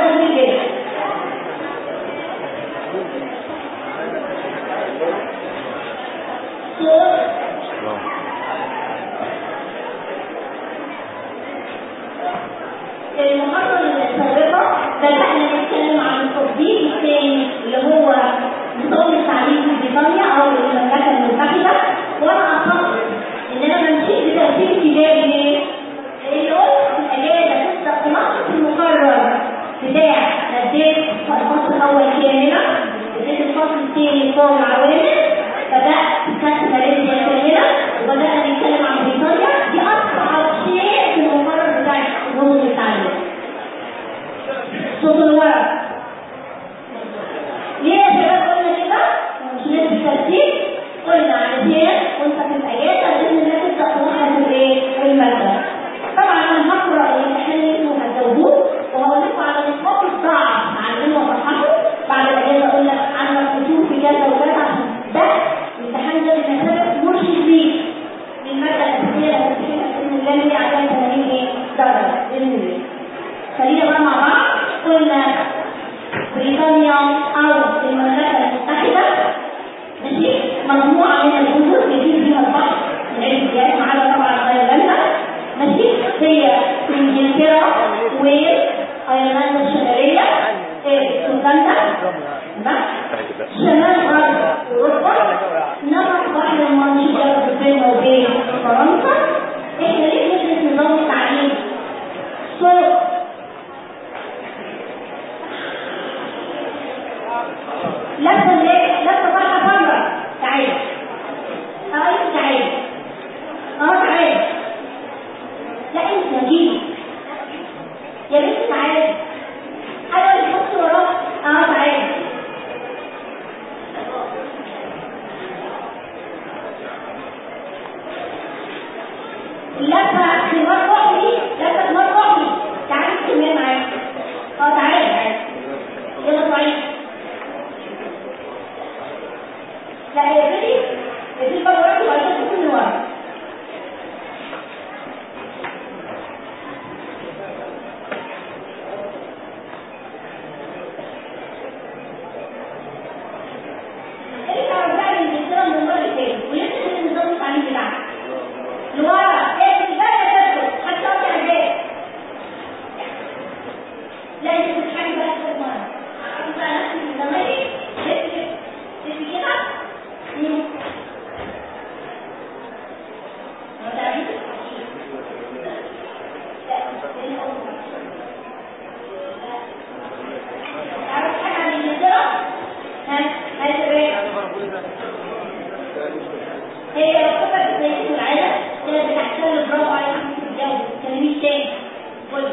عدد كبير جدا المحاضرة السابقة بدأنا نتكلم عن التطبيق الثاني اللي هو نظام التعليم في بريطانيا أو المملكة المتحدة وأنا أخطط إن أنا بمشي بترتيب ابتدائي ليه؟ لأن قلت الأجازة تبدأ في نقص المقرر بتاع اديت الفصل الأول كاملة اديت الفصل الثاني قوم عوامل بدأت كانت ماليزيا كاملة وبدأنا نتكلم عن بريطانيا دي أصعب شيء في المقرر بتاع نظام التعليم صوت الورق ليه يا شباب قلنا كده؟ مش نفس الترتيب قلنا علشان وانت في الاجازه باذن الله تبدا تلاحظ الايه؟ الماده. طبعا انا هقرا الامتحان اللي انتوا هتجاوبوه وهقول لكم على نقاط الضعف هعلمه وافرحكم بعد الاجازه اقول لك عندك كتب في كذا وكذا عشان ده الامتحان ده بمثابه مرشد ليك للماده الاساسيه اللي هتمتحنها باذن الله اللي عليها 80 ايه؟ درجه باذن الله. خلينا بقى مع بعض قلنا بريطانيا او المملكه المتحده ماشي مجموعه من الجزر بيجي فيها البحر من الجزائر ما عدا طبعا ايرلندا ماشي هي انجلترا ويلز ايرلندا الشماليه اسكتلندا شمال غرب اوروبا نفق بحر المنشيه بين وبين فرنسا احنا ليه ندرس نظام التعليم؟ صوت لفه ليه؟ لفه بره بره تعالى اه تعالى اه تعالى لا انت جيب يا بنت تعالى ايوه اللي تحط وراك اه تعالى اللفه في مره واحده دي لفه في مره واحده تعالى تكمل معايا اه تعالى تعالى يلا صعيد لا هي بدي بدي الباب وراك وبعد كده تكون من ورا ارجع بقى للانجلترا من المره اللي فاتت ولسه النظام التعليمي بتاعك لورا ايه الباب تدخل حتى لو كان جاي لا انت مش حاجه بقى تدخل مره انت نفس الزمالك لف لف لف كده مم. ما تعرفش لا إيه هو؟ تعرف حاجه عن انجلترا؟ ها ها يا شباب هي رقبة زي العالم هي بتحتل برافو عليك في الجو تلميذ تاني قول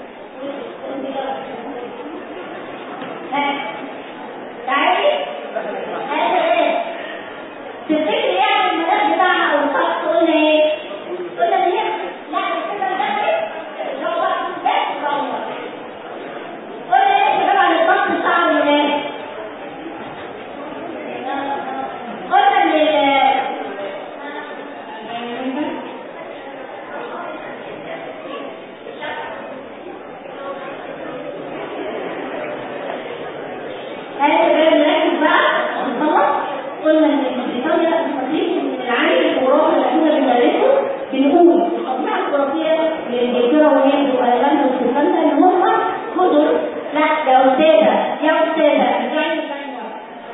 ها تعالي هذا ايه تفتكري يعني المناخ بتاعنا او الخط قلنا ايه قلنا ان هي لا الكتله الداخلي اللي هو بس برافو قلنا ايه يا شباب عن الخط بتاع الولاد قلنا ان هذا الكلام نركز بقى نخلص قلنا ان بريطانيا تستطيع من العامل الجغرافي اللي احنا بندرسه بنقول الطبيعه الجغرافيه لانجلترا وهند وايرلندا واسكتلندا ان هم جزر لا يا استاذه يا استاذه ارجعي ارجعي ورا.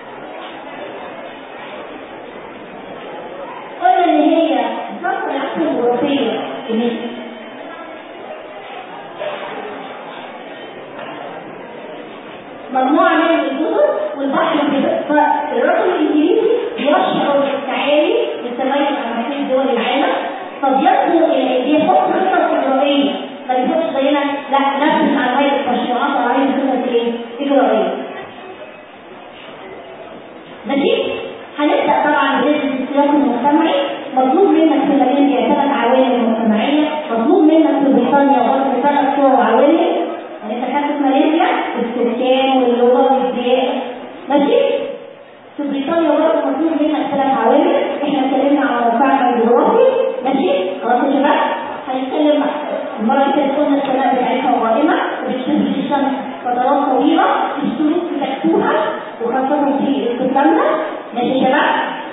قلنا ان هي الفتره الاحسن الجغرافيه اللي مجموعة من الجزر والبحر كده فالرجل الإنجليزي يشعر بالتعالي للتميز عن بقية دول العالم فبيصل إلى بيحط خطة إجرائية ما بيحطش زينا لا نفس المعلومات التشريعات أو عايز خطة إيه؟ إجرائية ماشي؟ هنبدأ طبعا بجزء السياق المجتمعي مطلوب منك في ماليزيا ثلاث عوامل مجتمعية مطلوب منك في بريطانيا برضه ثلاث صور عوامل يعني انت خدت في ماليزيا السكان واللغة والديانة ماشي؟ في بريطانيا برضه مطلوب منك ثلاث عوامل احنا اتكلمنا عن موقعنا الجغرافي ماشي؟ خلاص يا شباب؟ هنتكلم المرة اللي فاتت قلنا السماء بتاعتها قائمة مفتوحة وخاصة في استخدامنا ماشي يا شباب؟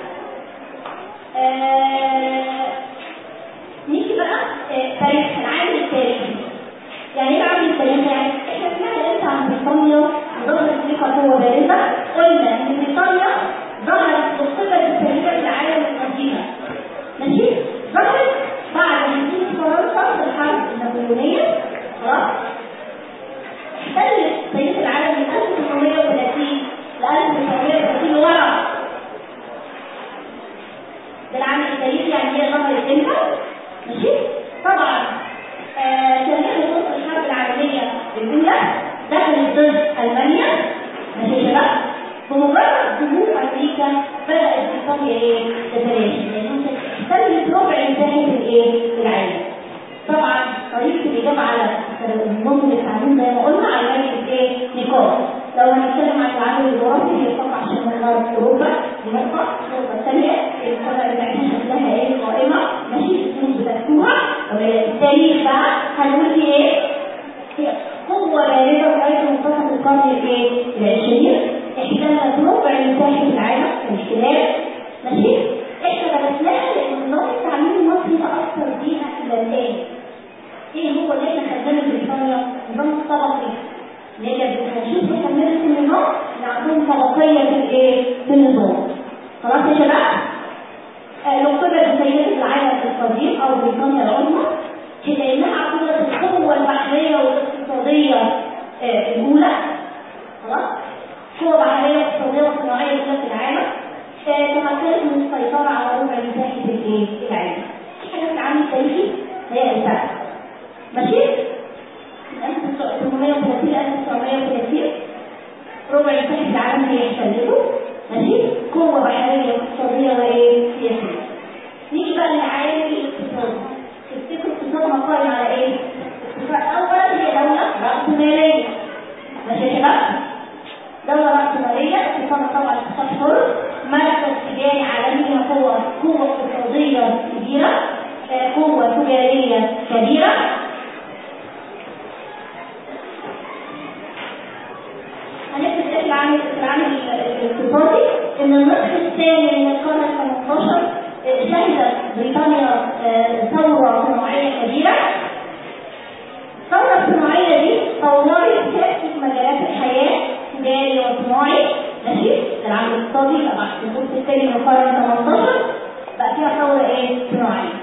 آه، نيجي بقى آه، تاريخ العالم التاريخي يعني ايه العالم التاريخي؟ يعني احنا سمعنا لسه عن بريطانيا وظهرت فيها قوة بارزة قلنا ان بريطانيا ظهرت بالصفة التاريخية في العالم القديمة ماشي؟ ظهرت بعد هزيمة فرنسا في الحرب النابليونية خلاص؟ احتلت سيدة العالم من 1830 ل 1930 ورا ده العام التاريخي يعني هي ظهرت امتى؟ ماشي؟ طبعا آه، كان لها وسط الحرب العالمية الأولى دخلت ضد ألمانيا ماشي يا شباب؟ بمجرد ظهور أمريكا بدأت بريطانيا إيه؟ تتلاشى لأنها احتلت ربع مساحة الإيه؟ العالم. طبعا طريقة الإجابة على نظم التعليم زي ما قلنا على مادة إيه؟ نقاط. لو هنتكلم عن العالم الجغرافي هي طبعا عشان غرب أوروبا دي نقطة، النقطة الثانية القناة بتاعتنا شكلها إيه؟ قائمة ماشي الفلوس بتاعتوها التاريخ بقى هنقول فيه إيه؟ هي قوة بارزة لغاية منتصف القرن الإيه؟ العشرين احتلت ربع مساحة العالم الاحتلال ماشي؟ احنا درسناها لأن نظام التعليم المصري تأثر بيها إلى الآن. ايه هو اللي احنا خدناه من بريطانيا؟ نظام الطبقي. اللي هي بنشوف كملت النظام اللي عندهم طبقية في الايه؟ في النظام. خلاص يا شباب؟ آه لو قبل سيدة العالم القديم أو بريطانيا العظمى لأنها عقدت القوة البحرية والاقتصادية آه الأولى خلاص؟ قوة بحرية واقتصادية وصناعية أولى في العالم تمكنت من السيطرة على ربع مساحة الايه؟ العالم. في حاجة في العالم التاريخي هي الفرق. ماشي؟ من 1830 ل 1930 ربع مساحة العالم هي احتلته ماشي؟ قوة بحرية واقتصادية وايه؟ سياسية. نيجي بقى للعالم الاقتصادي. تفتكروا اقتصادنا قائم على ايه؟ اقتصاد أولا هي دولة رأسمالية. ماشي يا شباب؟ دولة رأسمالية اقتصاد طبعا اقتصاد حر مركز تجاري عالمي قوة قوة اقتصادية كبيرة قوة تجارية كبيرة هنكتب في العام العام الاقتصادي ان النصف الثاني من القرن ال 18 شهدت بريطانيا ثورة صناعية كبيرة الثورة الصناعية دي طورت كافة مجالات الحياة تجاري وصناعي ماشي العام الاقتصادي بقى بعد النص الثاني من القرن ال 18 بقى فيها ثورة ايه؟ صناعية.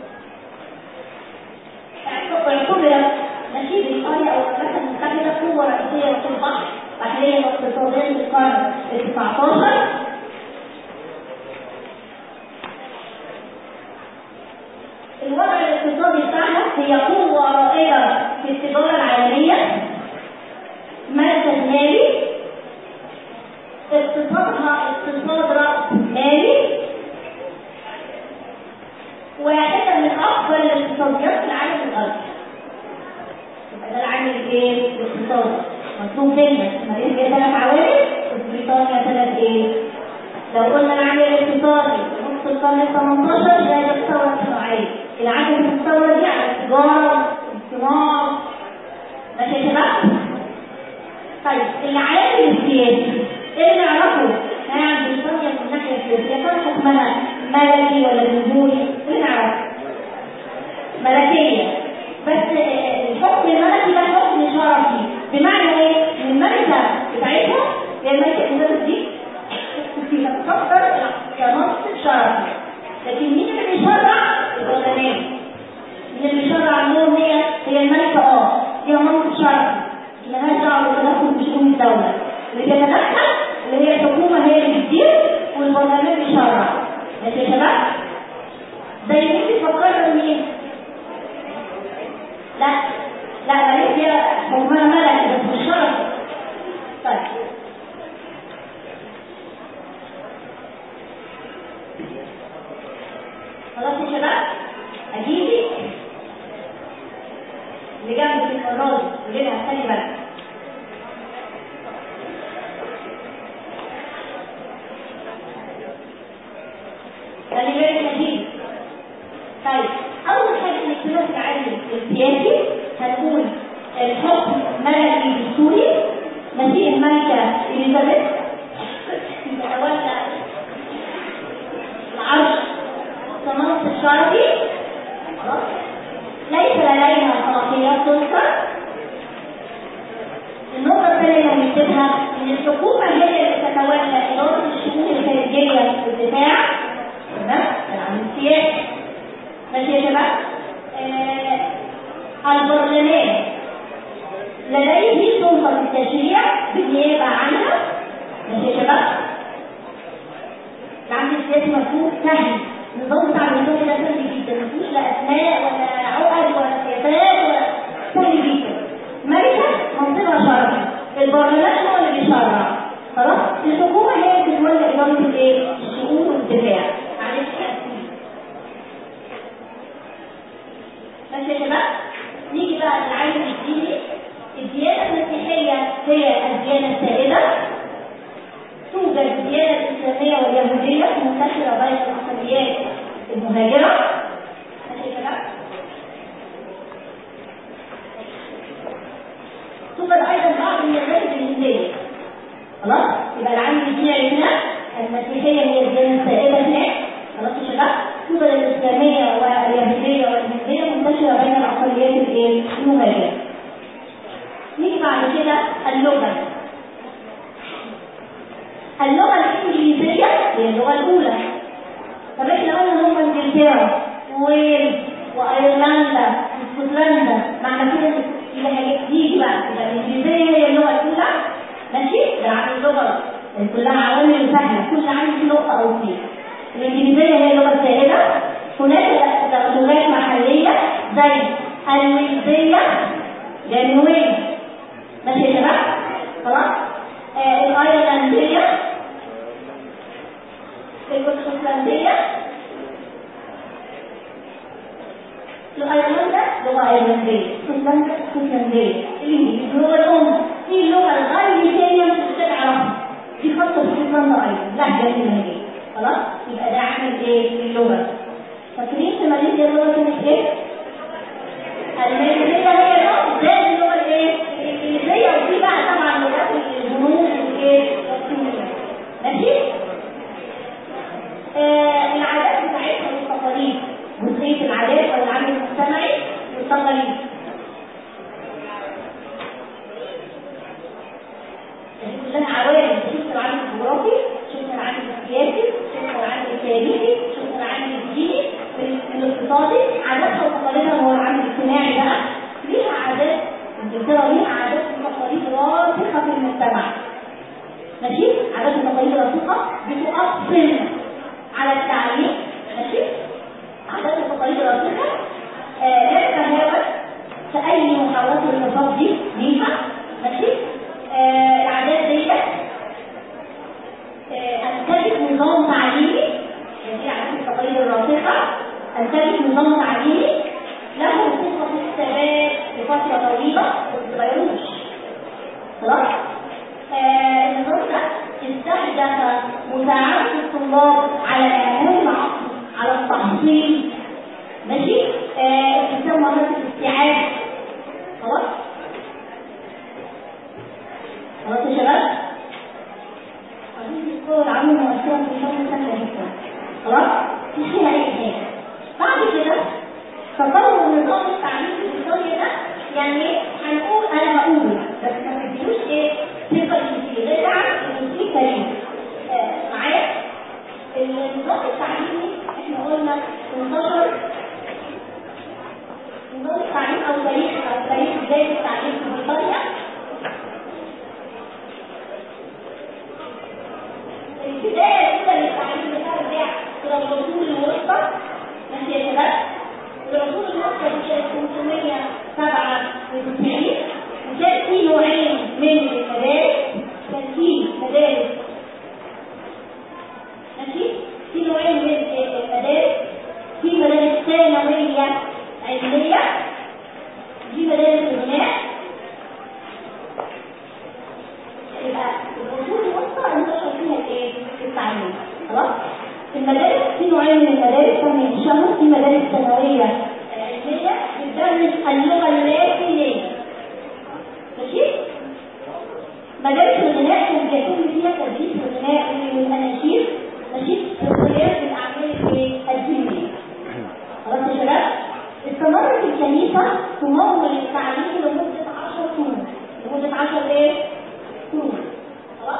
اعتبرت ماشي بريطانيا او المملكة المتحدة قوة رئيسية في البحر بحرية واقتصادية في القرن ال 19 الوضع الاقتصادي بتاعها هي قوة رائدة في التجارة العالمية مركز مالي اقتصادها اقتصاد رأس مالي واحدة من أكبر الاقتصاديات في العالم الغربي. يبقى ده العامل الايه؟ الاقتصادي. مطلوب منك مريض جاي ثلاث عوامل وفي بريطانيا ثلاث ايه؟ لو قلنا العامل الاقتصادي نص القرن ال 18 ده الثورة الصناعية. العامل في الثورة دي على التجارة والصناعة. ماشي يا شباب؟ طيب العامل السياسي ايه اللي نعرفه؟ عن بريطانيا من الناحيه السياسيه كان حكمها ملكي ولا جمهوري؟ ايه نعرفه؟ ملكيه بس الحكم الملكي ده حكم شرفي بمعنى ايه؟ ان الملكه بتاعتها هي الملكه اليزابيث دي بتفكر كنص شرفي لكن مين اللي بيشرع؟ العلماء مين اللي بيشرع عنهم هي هي الملكه اه هي منصب شرفي ملهاش دعوه بالتدخل في شؤون الدوله اللي بيتدخل اللي هي الحكومه هي اللي بتدير والبرلمان بيشرع ماشي يا شباب؟ زي مين بتفكروا مين؟ لا لا مالك هي حكومه ملكي بس مش شرف طيب خلاص يا شباب؟ اجيبي اللي جنبك في الراجل اللي لها خلي بالك خلي بالك اجيب طيب اول حاجه نكتبها في العلم السياسي هنقول الحكم ملكي دستوري ماشي الملكه اليزابيث تتولى العرش كمنصب شرفي خلاص ليس لديها صلاحيات تذكر النقطة الثانية اللي هنكتبها إن الحكومة هي اللي تتولى إدارة الشؤون الخارجية والدفاع تمام؟ العمل السياسي ماشي يا شباب؟ آه البرلمان لديه سلطة التشريع بالنيابة عنها ماشي يا شباب؟ العمل السياسي مفهوم سهل النظام بتاع النظام ده سهل جدا مفيش لا اسماء ولا عقد ولا سياسات ولا سهل جدا ملكة منصبها شرعي البرلمان هو اللي بيشرع خلاص الحكومة هي اللي بتتولى إدارة الإيه؟ الشؤون والدفاع معلش ماشي يا شباب نيجي بقى للعالم الديني الديانة المسيحية هي الديانة السائدة توجد الديانة الإسلامية واليهودية منتشرة بين الأقليات المهاجرة ماشي يا شباب توجد أيضا بعض المذاهب الهندية خلاص يبقى العالم الديني عرفنا المسيحية هي الديانة السائدة هناك خلاص يا شباب توجد الإسلامية واليهودية والهندية منتشرة بين الأقليات الإيه؟ المهاجرة نيجي بعد كده اللغة اللغة الإنجليزية هي اللغة الأولى طب احنا قلنا هم انجلترا وويلز وايرلندا واسكتلندا معنى كده اللي هيجي بقى يبقى الانجليزيه هي اللغه الاولى ماشي ده عن اللغه كلها عوامل سهله كل عندي نقطه او اثنين الانجليزيه هي اللغه السائده هناك لغات محليه زي الويلزيه يعني ويلز ماشي يا شباب خلاص آه الايرلنديه الاسكتلنديه الايرلندا لغه ايرلنديه اسكتلندا اسكتلنديه الانجليزي اللغه الام في اللغه الغالبيه مش بتعرفها دي خاصه باسكتلندا ايضا لهجه المنهجيه خلاص يبقى ده عامل ايه في اللغه فاكرين في ماليزيا اللغه كانت ايه؟ الماليزيه هي اللغه زي اللغه الايه؟ الانجليزيه وفي بقى طبعا لغات الهنود والايه؟ والصينيه ماشي؟ آه العادات بتاعتها والتقاليد جزئيه العادات او العمل المجتمعي والتقاليد كلها عوامل شفت العامل الجغرافي شفت العامل السياسي شفت العامل التاريخي شفت العامل الديني الاقتصادي عاداتها وتقاليدها هو العامل الاجتماعي بقى ليها عادات انجلترا ليها عادات وتقاليد راسخه في المجتمع ماشي عادات وتقاليد راسخه بتؤثر على التعليم ماشي عادات وتقاليد راسخه لا تتهاون في اي محاولات الانتصاب دي ليها ماشي آه العادات ديت انتجت نظام تعليمي يعني عادات التقاليد الراسخه انتجت نظام تعليمي له صفه الثبات لفتره طويله ما بتتغيروش خلاص آه النظام ده استهدف مساعدة الطلاب على إعلان العصر على التحصيل ماشي؟ استخدام مهارات الاستيعاب خلاص؟ خلاص يا شباب؟ عايزين الصور العامة مؤثرة في الشغل سهلة جدا خلاص؟ مش فيها أي حاجة بعد كده تطور نظام التعليم في ايطاليا ده يعني هنقول انا هقول بس ما تديلوش ايه ثقه فيه غير ان في كريم آه معايا النظام التعليمي احنا قلنا انتشر نظام التعليم او تاريخ او تاريخ بدايه التعليم في ايطاليا البدايه الاولى للتعليم بتاع الرجع الى العصور الوسطى ماشي يا شباب العصور الوسطى دي كانت 597 وكان في نوعين من المدارس كان في مدارس ماشي في نوعين من المدارس في مدارس ثانوية علمية في مدارس غناء يبقى العصور الوسطى انتشر فيها الايه؟ التعليم خلاص؟ المدارس في نوعين من المدارس كان ينشأوا في مدارس ثانوية علمية بتدرس اللغة اللاتينية ماشي؟ مدارس الغناء كان بيتم فيها تدريس الغناء والاناشيد نشيد بقياس الاعمال الدينيه خلاص يا شباب استمرت الكنيسه تمول التعليم لمده 10 سنين لمده 10 ايه؟ سنين خلاص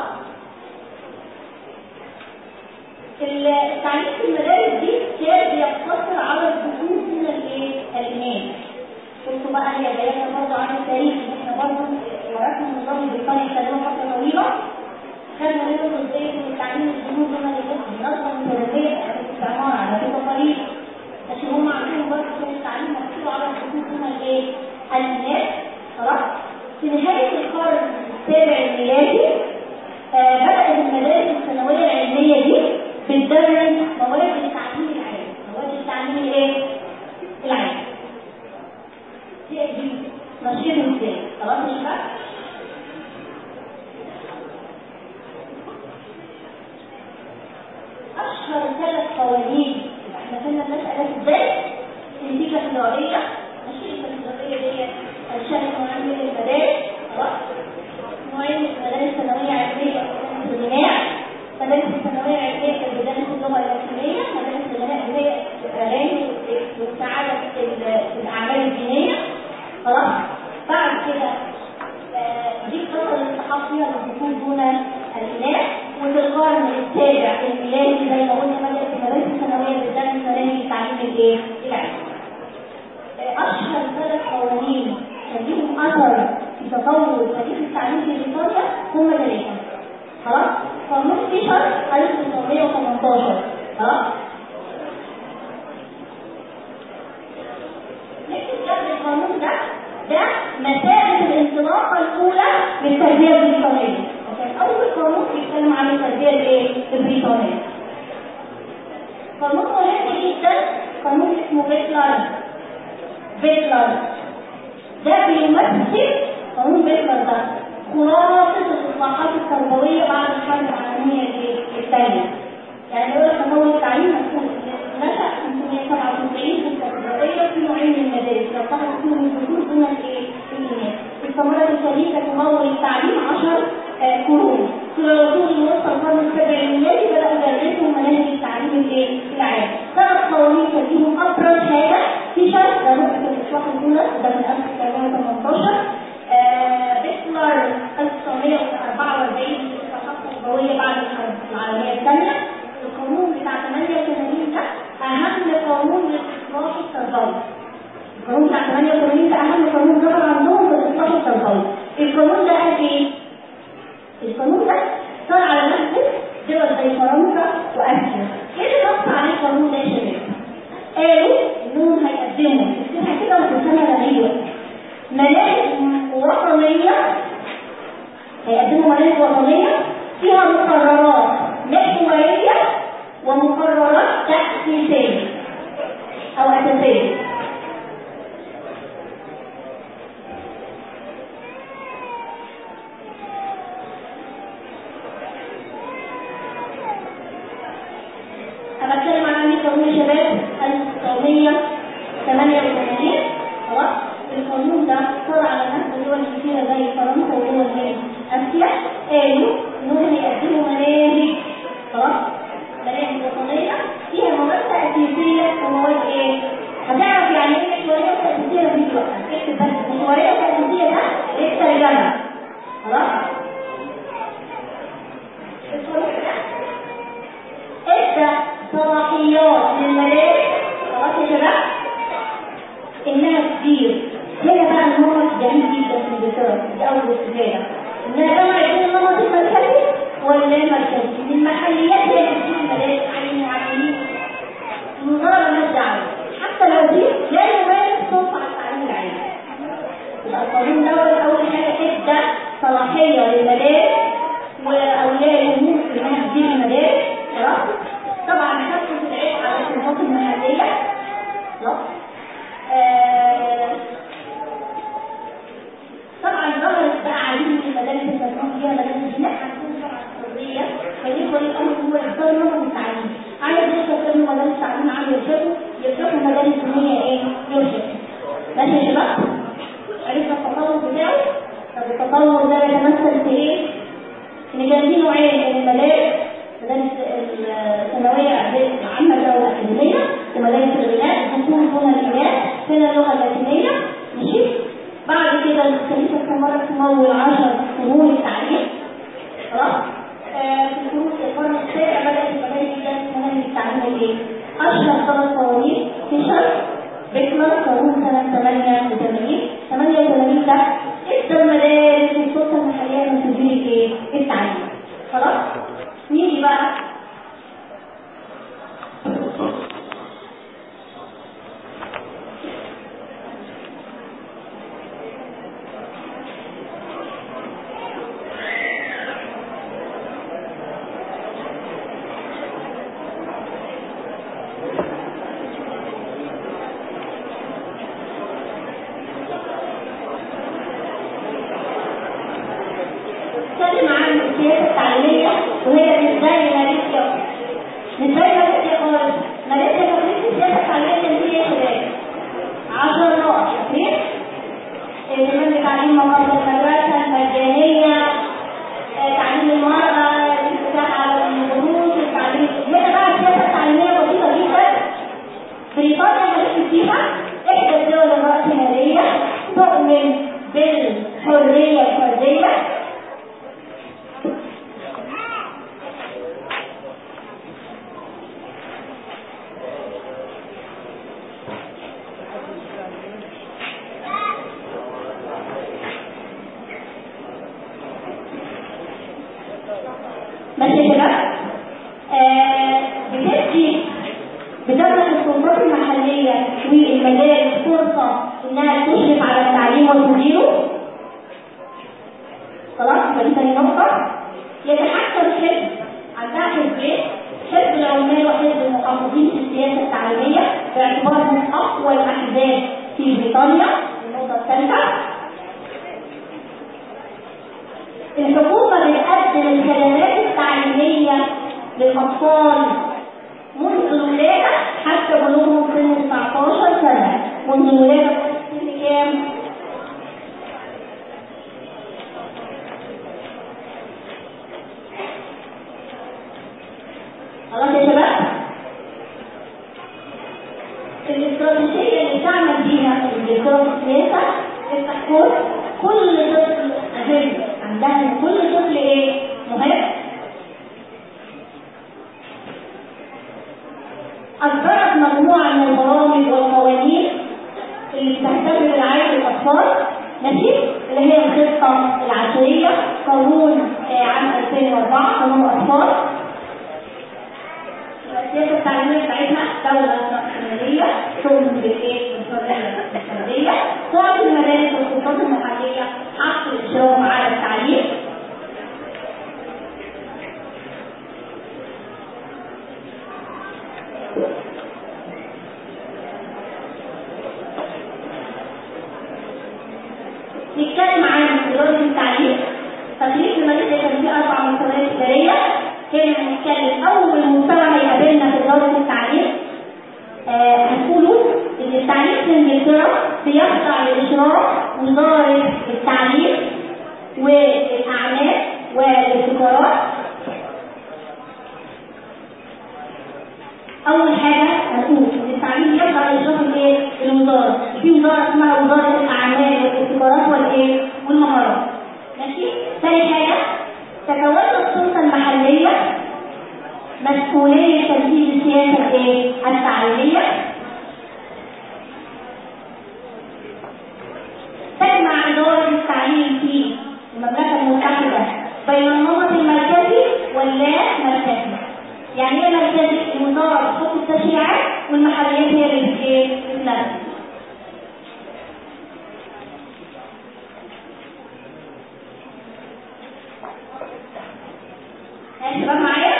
التعليم في المدارس دي كان بيقتصر على الدخول من الايه؟ الايمان شفتوا بقى هي جايه برضه عن التاريخ احنا برضه ورثنا النظام البريطاني خدوه فتره طويله خدنا منهم ازاي ان التعليم الجنوب هم اللي كانوا منظم متدربيه في الاستعمار على فكره طريق عشان هم عندهم برضه كان التعليم مكتوب على الخطوط هم الايه؟ الناس خلاص في نهايه القرن السابع الميلادي آه بدات المدارس الثانويه العلميه دي بتدرس مواد التعليم العام مواد التعليم الايه؟ العام دي دي نشيط ازاي خلاص يا شباب اشهر ثلاث قوانين احنا كنا بنسال ازاي النتيجه الفلوريه النتيجه الفلوريه دي الشرح معين المدارس خلاص معين المدارس الثانويه علميه الغناء مدارس الثانويه العلميه كانت بتدرس اللغه اللاتينيه مدارس الغناء اللي هي الاغاني والسعاده في الاعمال الدينيه خلاص بعد كده دي الفتره اللي استحق فيها الدخول دون الإله وفي القرن السابع الميلادي زي ما قلنا بدأت المدارس الثانوية بتدرس مناهج تعليم الايه؟ العلم. أشهر ثلاث قوانين كان ليهم أثر في تطور تاريخ التعليم في إيطاليا هم ثلاثة. خلاص؟ قانون فيشر 1918 خلاص؟ نكتب قبل القانون ده ده مسائل الانطلاقة الأولى للتربية البريطانية. كان أول قانون بيتكلم عن التربية الإيه؟ البريطانية. قانون مهم جدا قانون اسمه بيتلر. بيتلر. ده بيمثل قانون بيتلر ده خلاصة الإصلاحات التربوية بعد الحرب العالمية الثانية. يعني يقول لك تطور التعليم مفهوم نشأ 597 في التربوية في نوعين من المدارس يعتبر فيهم الفصول دون الايه؟ الإيمان. استمرت الشركة تمول التعليم 10 قرون. في العصور الوسطى القرن السابع الميلادي بدأوا يدرسوا مناهج التعليم الايه؟ العام. ثلاث قوانين كان فيهم أبرز حاجة في شرط ده نقطة الإصلاح الأولى ده من 1918 بيتلر 1944 الإصلاحات التربوية بعد الحرب العالمية الثانية. القانون بتاع 88 ده أهم قانون للإصلاح التربوي. القانون بتاع 88 ده أهم قانون ظهر عندهم في الإصلاح التربوي. القانون ده قال إيه؟ القانون ده صار على نفسه دول زي فرنسا واسيا ايه اللي نص عليه القانون ده يا شباب؟ قالوا انهم هيقدموا افتحها كده وتفهمها غريبه مناهج وطنيه هيقدموا مناهج وطنيه فيها مقررات محوريه ومقررات تاسيسيه او اساسيه انا بتكلم عن عندي قانون يا شباب 1988 خلاص القانون ده صار على نفس الدول كتيره زي فرنسا ودول زي اسيا قالوا انهم يقدموا مناهج خلاص مناهج وطنيه فيها مواد تاسيسيه ومواد ايه؟ هتعرف يعني ايه محوريه وتاسيسيه في الوقت اكتب بس محوريه وتاسيسيه ده الترجمه خلاص؟ القانون ده ادى صلاحيات للمدارس خلاص يا شباب انها تدير هنا بقى النمط جميل جدا في انجلترا دي اول استفاده انها جمع يكون النمط المركزي ولا المركزي المحليات هي اللي بتدير المدارس عن المعلمين الوزاره مالهاش دعوه حتى لو دي لا يمارس صوت على التعليم العالي يبقى القانون دوت اول حاجه ادى صلاحيه للمدارس واولياء الامور في انها تدير المدارس خلاص طبعا خفف العبء على السلطات المحليه خلاص آه طبعا ظهرت بقى عديد من المدارس المسموح فيها مدارس لا هتكون طبعا حريه فدي ولي الامر هو يختار نمط التعليم عايز يشرب ابنه مدارس تعليم عام يرشده يرشده مدارس دينيه ايه يرشد ماشي يا شباب عرفنا التطور بتاعه طب التطور ده يتمثل في ايه؟ ان كان في نوعين من المدارس مدارس الثانويه عامه او الاكاديميه ومدارس الغناء تكون هنا الاناث هنا اللغه اللاتينيه ماشي بعد كده الكنيسه استمرت تمول 10 قرون التعليم خلاص آه، في القرون القرن السابع بدات المدارس دي مناهج التعليم الايه؟ اشهر ثلاث قوانين فيشر بيكمر قانون سنه 88 88 ده ادى المدارس والسلطه المحليه من تدريب ايه؟ التعليم خلاص؟ نيجي بقى نتكلم عن السياسه التعليميه وهي مش زي ماليزيا مش زي ماليزيا خالص ماليزيا تقريبا السياسه التعليميه كان فيها يا شباب 10 نقط فاكرين؟ اهتمام بتعليم مقاصد المدرسه المجانيه آه، تعليم المرأة الانفتاح على الدروس التعليم هنا بقى السياسة التعليمية بسيطة جدا بريطانيا ماليش فيها إحدى الدول الرأسمالية تؤمن بالحرية الفردية ماشي يا شباب آه، بتدي بتمنح السلطات المحلية والمدارس فرصة إنها تشرف على التعليم وتديره خلاص يبقى دي تاني نقطة يتحكم حزب عندها حزبين حزب العمال وحزب المحافظين في السياسة التعليمية باعتبارهم أقوى الأحزاب في بريطانيا النقطة الثالثة الحكومة بتقدم الخدمات التعليمية للأطفال منذ الولادة حتى بلوغهم سن 19 سنة منذ الولادة سن كام؟ خلاص يا شباب؟ الاستراتيجية اللي تعمل بيها الدكتور السياسة التحكم كل طفل أهم عندها إن كل طفل إيه؟ مهم أصدرت مجموعة من البرامج والقوانين اللي بتهتم برعاية الأطفال ماشي اللي هي الخطة العشرية قانون آه، عام 2004 قانون الأطفال السياسة التعليمية بتاعتنا دولة رأسمالية تؤمن بالإيه؟ بالحرية الفردية تعطي المدارس والسلطات المحلية حق الإشراف على التعليم نتكلم عن إدارة التعليم تدريس المدرسة كان فيه أربع مستويات إدارية هنا هنتكلم أول مستوى هيقابلنا في إدارة التعليم آه، هتقولوا إن التعليم في إنجلترا بيخضع لإشراف وزارة التعليم والأعمال والابتكارات أول حاجة هنقول إن التعليم يخضع لإشراف الإيه؟ الوزارة في وزارة اسمها وزارة الأعمال والابتكارات والإيه؟ والمهارات ماشي؟ تاني حاجة تكونت السلطة المحلية مسؤولية تنفيذ السياسة الايه؟ التعليمية تجمع إدارة التعليم في المملكة المتحدة بين النمط المركزي واللا مركزي يعني ايه مركزي؟ الوزارة بتحط التشريعات والمحليات هي اللي بت- ايه؟ بتنفذ يا شباب معايا؟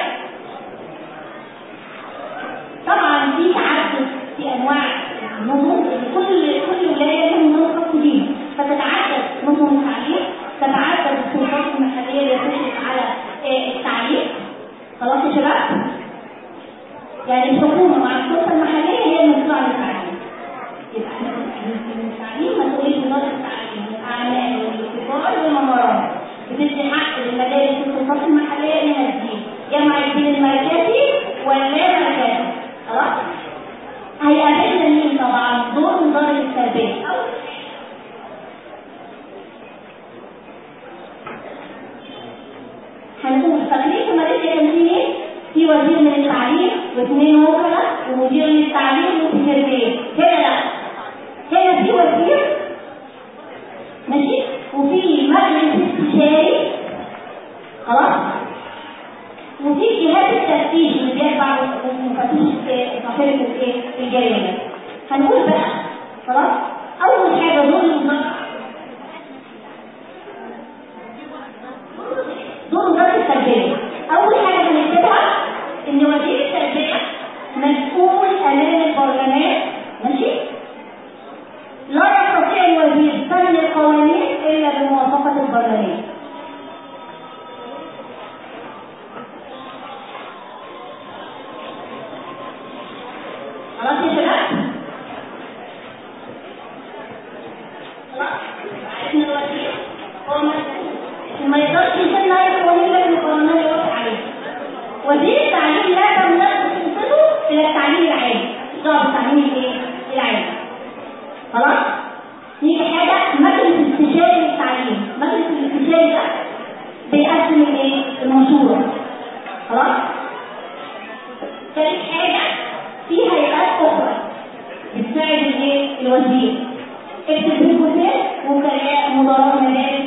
طبعا في تعدد في انواع النظم كل كل ولايه لها نظام خاص بيها فتتعدد نظم التعليم تتعدد السلطات المحليه اللي تشرف على آه، التعليم خلاص يا شباب؟ يعني الحكومه مع السلطه المحليه هي المسؤوله عن التعليم يبقى احنا بنتكلم التعليم مسؤوليه وزاره التعليم الاعمال والابتكار والمهارات بتدي حق للمدارس والسلطات في وزير من التعليم واثنين وكلاء ومدير للتعليم وسكرتير هنا لا هنا في وزير ماشي وفي مجلس استشاري خلاص وفي جهاز التفتيش اللي بيتبع مفتش مصيرة الايه الجريمه هنقول بقى خلاص اول حاجه دور الوزاره دور وزاره التربيه اول حاجه هنكتبها ان وزير التربيه مسؤول امام البرلمان ماشي لا يستطيع الوزير سن القوانين الا بموافقه البرلمان خلاص يا شباب خلاص عرفنا الوزير هو مسؤول وما يقدرش يسن اي قوانين لازم القانون يوافق عليه وزير التعليم لا تملك سلطته الى التعليم العام ضابط التعليم الايه العام خلاص نيجي حاجه مجلس استشاري للتعليم مجلس الاستشاري ده بيقسم الايه المنشوره خلاص ثالث حاجه في هيئات اخرى بتساعد الايه الوزير اكتب ريبورتات وكلاء مدراء مدارس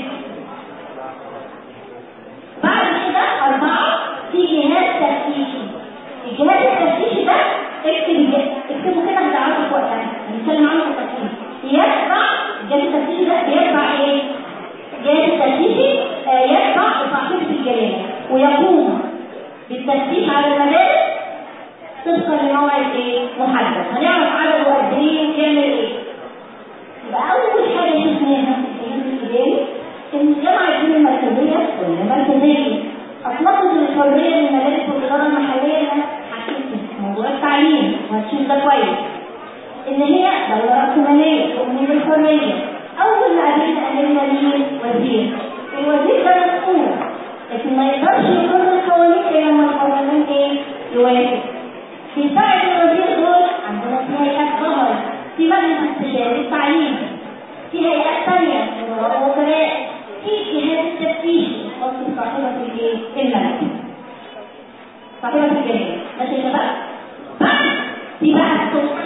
بعد كده أربعة في جهاز تفتيشي الجهاز التفتيشي ده اكتب اكتبوا كده هتعرفوا في وقتها هنتكلم عنه في التفتيش يتبع الجهاز التفتيشي ده بيتبع ايه؟ الجهاز التفتيشي آه يتبع صاحبة الجريمة ويقوم بالتفتيش على المدارس طبقا لموعد ايه؟ محدد هنعرف عدده قد ايه ويعمل ايه يبقى أول حاجة شفناها في الجهاز الإداري إن الجامعة الدين المركزية والمركزية أطلقت الحرية للمدارس والإدارة المحلية إنها تحكم في موضوع التعليم وهتشوف ده كويس إن هي دولة رأسمالية تؤمن بالحرية أول ما قابلنا قابلنا مين؟ وزير الوزير ده مسؤول لكن ما يقدرش يقر القوانين إلا لما البرلمان إيه؟ يوافق في ساعة الوزير دول عندنا في هيئات ظهرت في مجلس استشاري التعليم في هيئات ثانية مدراء وكلاء في جهاز التفتيش خاص بصاحبة الايه؟ الملك صاحبة الجريمة ماشي يا شباب؟ بعد في بقى السلطة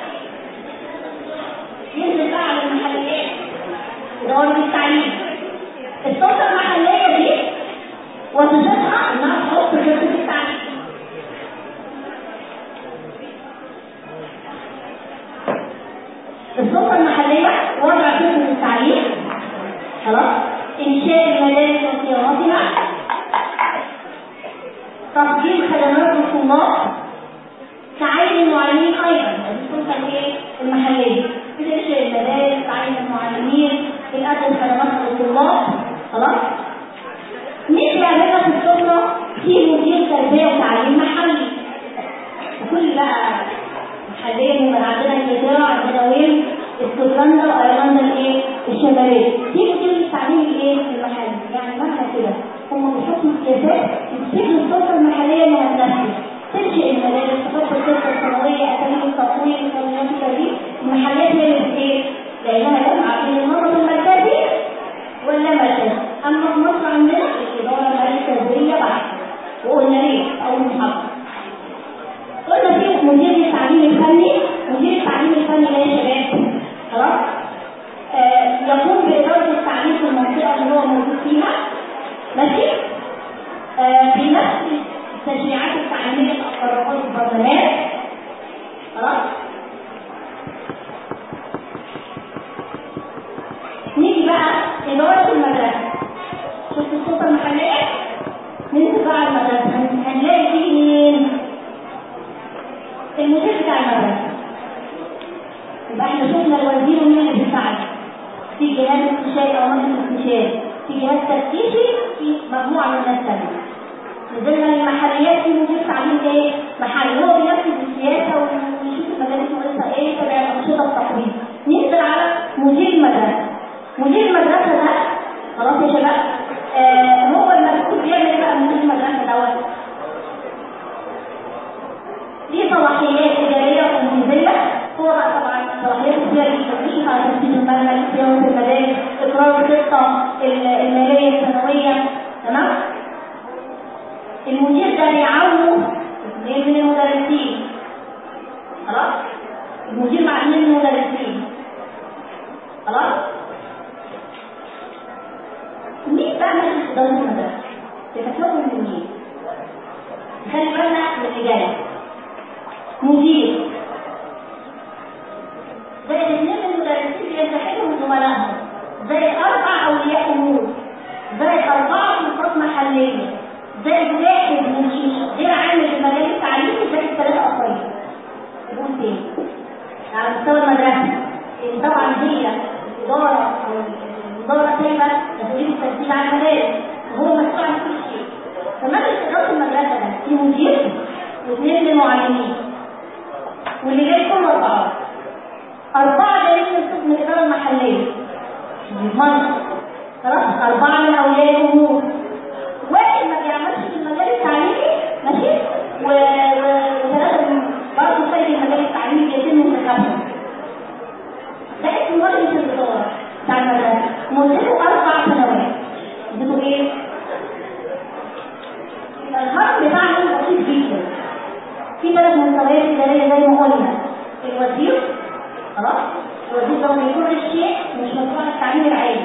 ينزل بقى على المحليات إدارة التعليم السلطة المحلية دي وظيفتها إنها تحط خطة التعليم السلطة المحلية وضع خطة التعليم خلاص إنشاء المدارس وصيانتها تقديم خدمات للطلاب تعين المعلمين أيضا هذه السلطة الإيه؟ المحلية بتنشئ المدارس تعين المعلمين بتقدم خدمات للطلاب خلاص نيجي عندنا في السلطة في مدير تربية وتعليم محلي وكل بقى محليا من عندنا الجزيرة عندنا وين اسكتلندا وايرلندا الايه الشماليه دي مدير التعليم الايه المحلي يعني معنى كده هم بيحطوا سياسات تسيب السلطه المحليه انها تنفذ تنشئ المدارس تحط الخطه السنويه اساليب التطوير قانونيات التدريب المحليات هي اللي ايه لانها جامعه بين النظم المركزي ولا مركزي اما في مصر عندنا الاداره المركزيه بحت وقلنا ليه اول محاضره قلنا في مدير التعليم الفني مدير التعليم الفني ده يا شباب خلاص آه يقوم بإدارة التعليم في المنطقة اللي هو موجود فيها ماشي آه بنفس التشريعات التعليمية القرارات البرلمان خلاص نيجي بقى إدارة المدرسة شفت السلطة المحلية ننزل بقى على المدرسة هنلاقي فيه مين؟ المدير بتاع المدرسة يبقى احنا شفنا الوزير ومين اللي بيساعد في جهاز استشاري او مجلس استشاري في جهاز تفتيشي في مجموعه من الناس ثانيه نزلنا للمحليات في مدير تعليم ايه محلي هو بينفذ السياسه ويشوف المدارس ناقصها ايه تبع الانشطه التقويم ننزل على مدير المدرسه مدير المدرسه ده خلاص يا شباب آه هو المسؤول بيعمل ايه بقى مدير المدرسه دوت ليه صلاحيات اداريه وتنفيذيه هو بقى طبعا صلاحيات كتير جدا مش على تنفيذ المنهج صيانه المدارس اقرار الخطه الماليه السنويه تمام المدير ده بيعاونه اثنين من المدرسين خلاص المدير مع اثنين من المدرسين خلاص مين بقى مجلس اداره المدرسه يتكون من مين خلي بالنا من اللي جاي مدير زي الاثنين من المدرسين بينتحلهم زملائهم زي اربع اولياء امور زي اربعه سلطات محليه زي واحد من غير عامل في المجال التعليمي زي الثلاثه اخرين يقول تاني على مستوى المدرسه لان طبعا هي الاداره او الاداره سايبه تدريب التسجيل على المدارس وهو مسؤول عن كل شيء فمجلس اداره المدرسه ده فيه مدير واثنين من المعلمين واللي جاي كله اربعه اربعه جايين من قسم الاداره المحليه المنطق خلاص اربعه من اولياء الامور واحد ما بيعملش في المجال التعليمي ماشي و... و... وثلاثه برضه خارج المجال التعليمي بيتم انتخابهم ده اسمه مجلس الاداره بتاع المدرسه مدته اربع سنوات مدته ايه؟ الهرم بتاعنا بسيط جدا في ثلاث مستويات اداريه زي ما قلنا الوزير خلاص الوزير ده من كل شيء مش مسؤول عن التعليم العالي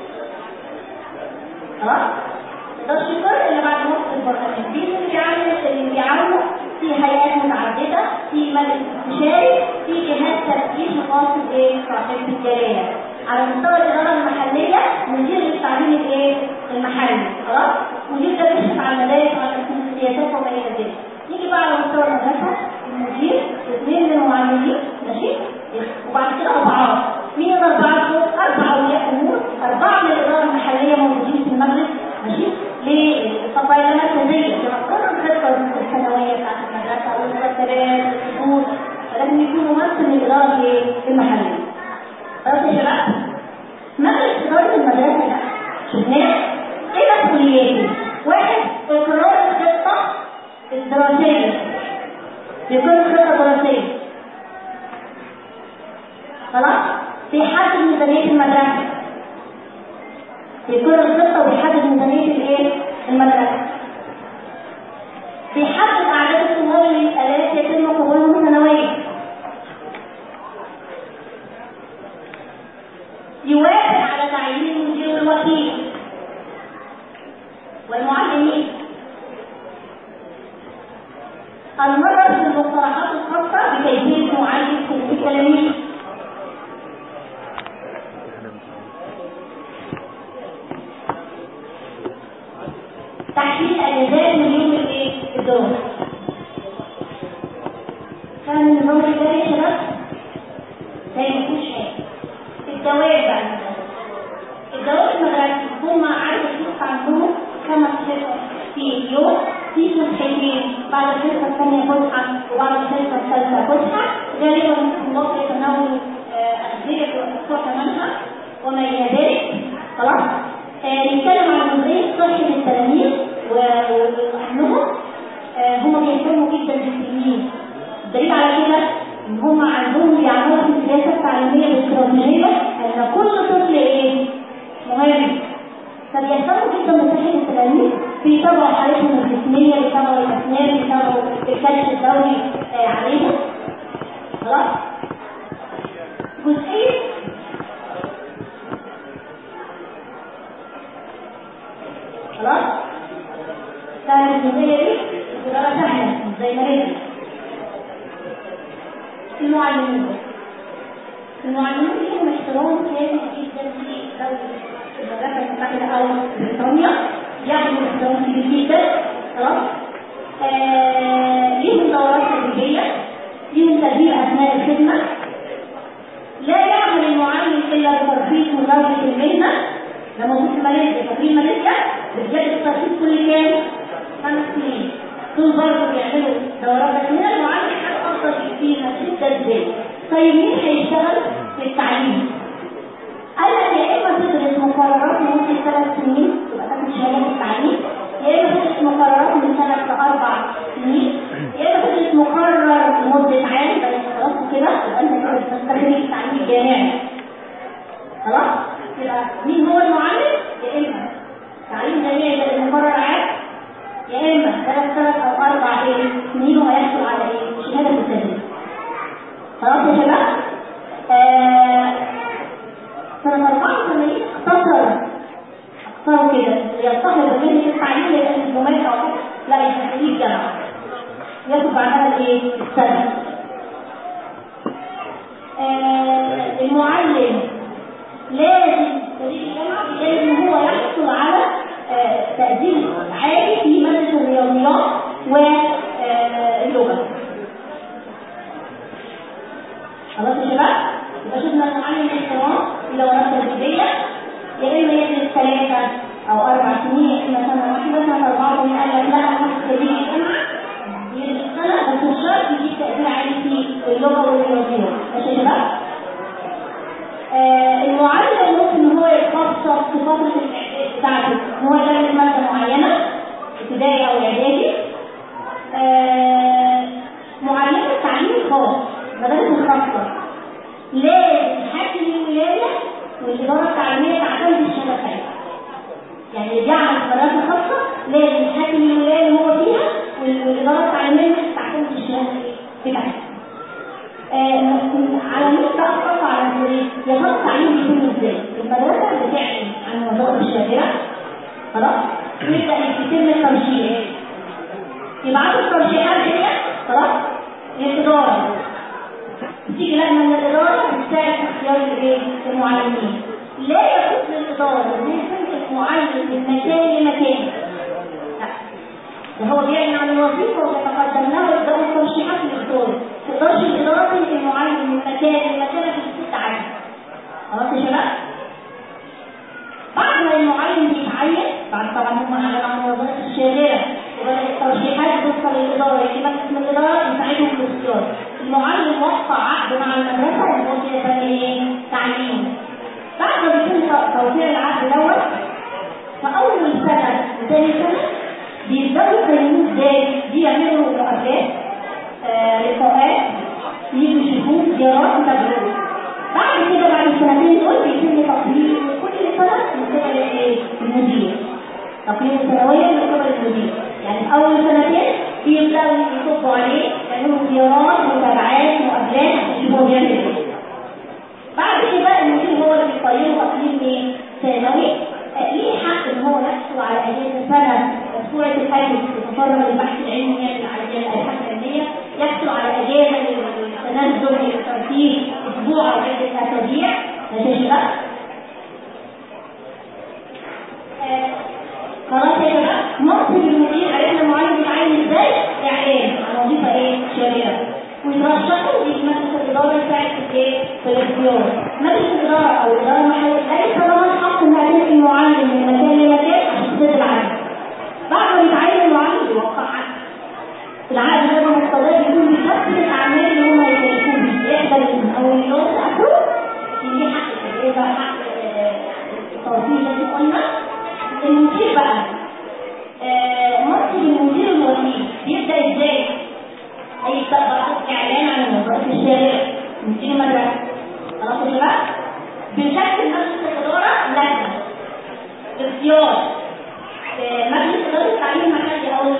خلاص ده الشكر اللي بعد نص البرلمان دي اللي بيعمل اللي بيعملوا في هيئات متعدده في مجلس استشاري في جهاز تفتيش خاص بايه؟ صاحبه الجلاله على مستوى الاداره المحليه مدير للتعليم الايه؟ المحلي خلاص؟ مدير ده بيشرف على المدارس وعلى السياسات وما الى ذلك يجي بقى على مستوى المدرسه المدير اثنين من المعلمين ماشي وبعد كده اربعات مين الاربعات دول؟ اربع اولياء امور اربعه من الاداره المحليه موجودين في المجلس ماشي للقضايا المركزيه تقرر الخطه السنويه بتاعت المدرسه والمرتبات والحدود فلازم يكون ممثل من الاداره المحليه خلاص يا شباب مجلس اداره المدرسه ده شفناه ايه مسؤولياته؟ واحد اقرار الخطه الدراسيه يكون خطه دراسيه خلاص بيحدد ميزانيه المدرسه بيكون الخطه وبيحدد ميزانيه الايه المدرسه بيحدد اعداد الطلاب الالات يتم قبولهم سنويا يوافق على تعيين المدير والوكيل والمعلمين المرة في المقترحات الخاصة بكيفية معالجة كل التلاميذ تحديد اجازات من يوم الايه؟ الدور. كان النظام الاداري يا شباب زي ما فيهوش حاجه. الدوائر بقى الدوائر المدرسة هم عدد الفلوس عندهم خمس حصص في اليوم في صفحتين بعد الحصة الثانية فسحة وبعد الحصة الثالثة فسحة غالبا الطلاب يتناولوا أغذية وأسبوع ثمنها وما إلى ذلك خلاص آه نتكلم عن جزئية صحة التلاميذ وأهلهم آه هم بيهتموا جدا بالتلميذ الدليل على كده إن هم عندهم بيعملوا في السياسة التعليمية الاستراتيجية أن كل طفل إيه؟ مهم فبيهتموا جدا بصحة التلاميذ بيتابعوا حالتهم الجسمية بيتابعوا الأسنان بيتابعوا الكشف الدوري آه عليهم خلاص؟ جزئية خلاص كانت الجزئية دي بطريقة سهلة زي ما هي المعلمين المعلمين ليهم احترام كامل جدا في دولة المملكة المتحدة أو بريطانيا ياخدوا احترام كبير جدا خلاص آه ليهم دورات تدريبية ليهم تدريب أثناء الخدمة لا يعمل المعلم إلا بترخيص مزاولة المهنة ده موجود في ماليزيا تقريبا ماليزيا بتجدد الترخيص كل كام؟ خمس سنين دول برضه بيعملوا دورات بس هنا المعلم حاجة أفضل بكتير جدا ازاي؟ طيب مين هيشتغل في التعليم؟ قال لك يا إما تدرس مقررات لمدة ثلاث سنين تبقى تاخد شهادة في التعليم يا إما تدرس مقررات من ثلاث لأربع سنين يا إما تدرس مقرر لمدة عام بس خلاص كده يبقى أنت كده بتستخدم التعليم الجامعي خلاص؟ يبقى مين هو المعلم؟ يا إما تعليم جامعي زي المقرر عام يا إما ثلاث ثلاث او اربع ايه سنين وهيحصل على ايه شهاده التدريس خلاص يا شباب آه سنه 84 اختصر اختصروا كده يلتحق بين التعليم لان الجمهوريه او كده لا يخليه الجامعه ياخد بعدها الايه السنه آه المعلم لازم خريج الجامعه لازم هو يحصل على آه تقدير عالي في ماده الرياضيات واللغه خلاص يا شباب يبقى شفنا المعلم الاحترام اللي وراه تدريبيه يا اما يدرس ثلاثه او اربع سنين يا اما سنه واحده سنه اربعه سنين قال لك لا انا هاخد خريج الجامعه يدرس سنه بس مش شرط يجيب تقدير عالي في اللغه والرياضيات ماشي يا شباب آه المعلم ممكن ان هو يتخصص في فتره الاعداد بتاعته ان هو يدرس ماده معينه ابتدائي او اعدادي آه معلم التعليم الخاص مدارس الخاصه لازم حاكم الولايه والاداره التعليميه تعتمد الشهاده بتاعتها يعني اللي بيعمل في المدارس الخاصه لازم حاكم الولايه اللي هو فيها والاداره التعليميه تعتمد الشهاده بتاعتها آه على مين بقى خاصة على المدرسة يا ترى التعليم بيكون ازاي؟ المدرسة بتعلن عن وظائف الشاغرة خلاص؟ يبدأ يتم الترشيح يبعتوا الترشيحات دي خلاص؟ للإدارة تيجي لجنة من الإدارة بتساعد في اختيار الايه؟ المعلمين لا يجوز للإدارة إن هي تنقل المعلم من مكان لمكان ده هو بيعلن عن الوظيفة ويتقدم له ويبدأوا الترشيحات للإدارة تقدرش الإدارة تنقل المعلم من مكان لمكان في ست عام خلاص يا شباب؟ بعد ما المعلم بيتعين بعد طبعا هم اعلنوا عن الوظائف الشاغرة وبدأت الترشيحات توصل للإدارة يجي مجلس من الإدارة يساعدهم في الاختيار المعلم وقع عقد مع المدرسة ان هو كده ايه؟ تعليم بعد ما بيتم توقيع العقد دوت فأول سنة وثاني سنة بيبدأوا يقيموه ازاي؟ بيعملوا مقابلات آه لقاءات يجوا يشوفوه زيارات وتجربة بعد كده بعد السنتين دول بيتم تقييم كل سنة من قبل ايه؟ المدير تقييم السنوية من قبل المدير يعني في أول سنتين بيبدأوا يصبوا عليه يعملوا زيارات متابعات مقابلات يشوفوا بيعمل ايه بعد كده المدير هو اللي بيقيمه تقييم ايه؟ ثانوي ليه حق ان هو يحصل على اجازه سنه اسبوع الحاجز يتفرغ للبحث العلمي يعمل على الابحاث العلميه يحصل على اجازه للتنزل للترتيب اسبوع او عده اسابيع ماشي يا شباب خلاص يا شباب منصب المدير عرفنا المعلم بيتعين ازاي؟ اعلان عن وظيفه ايه؟ شاغره ويترشحوا في مجلس الاداره يساعد في ايه؟ في الاختيار مجلس الاداره او الاداره المحليه قالت طالما الحق انها تنقل المعلم من مكان لمكان عشان تسد العقد بعد ما يتعين المعلم يوقع عقد العقد ده مقتضاه بيكون بيحدد الاعمال اللي هم هيشاركوا بيه يقبل من اول يوم لاخره دي حق ايه بقى حق التوفير اللي قلنا المدير بقى منصب المدير الوكيل بيبدا ازاي؟ هيبدا بقى اعلان عن الوظائف الشاغره مدير المدرسه خلاص يا شباب؟ بنشكل مجلس الاداره لجنه اختيار مجلس اداره التعليم المحلي او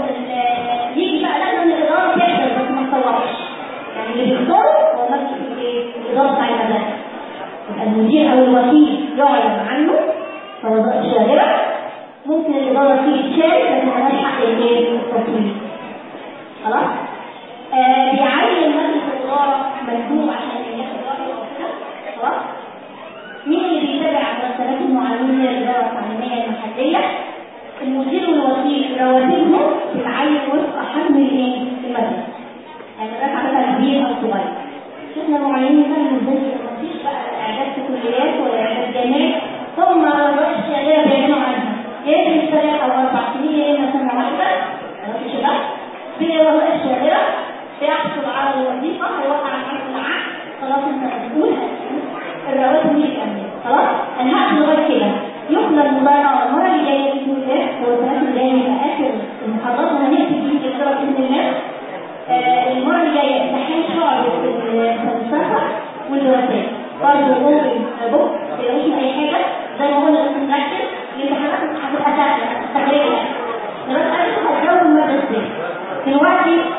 يجي بقى لجنه من الاداره تحضر بس ما تصورش يعني اللي بيختاروا هو مجلس الاداره بتاع المدرسه يبقى المدير او الوكيل يعلن عنه كوظائف شاغره ممكن الاداره فيه تشارك لكن مالهاش حق الايه؟ التصويت خلاص؟ آه بيعين مجلس الاداره مندوب عشان ياخد رايه او كده خلاص؟ مين اللي بيتابع مرتبات المعلمين للاداره التعليميه المحليه؟ المدير والوكيل رواتبهم بتتعين وفق حجم الايه؟ المدرسه. يعني المدرسه عددها كبير او صغير. شفنا المعلمين كانوا ازاي مفيش بقى اعداد في كليات ولا اعداد جامعات هم الوقت الشغاله بيعلنوا عنها. يا اما ثلاث او اربع سنين يا اما سنه واحده. خلاص يا شباب؟ في وظائف شاغره بيحصل على الوظيفه هيوقع على العقد خلاص انت مسؤول الرواتب مش كامله خلاص انا هقفل لغايه كده يخلى المباراة المرة اللي جاية بإذن الله هو الثلاث اللي جاية يبقى آخر المحاضرات وهنقفل فيه الكتابة بإذن الله آه المرة اللي جاية امتحان شعر في الفلسفة والدراسات برضه اوبن بوك ما تلاقوش أي حاجة زي ما قلنا بس نركز الامتحانات هتبقى سهلة تستغرقها دراسة ألف هتجاوب دلوقتي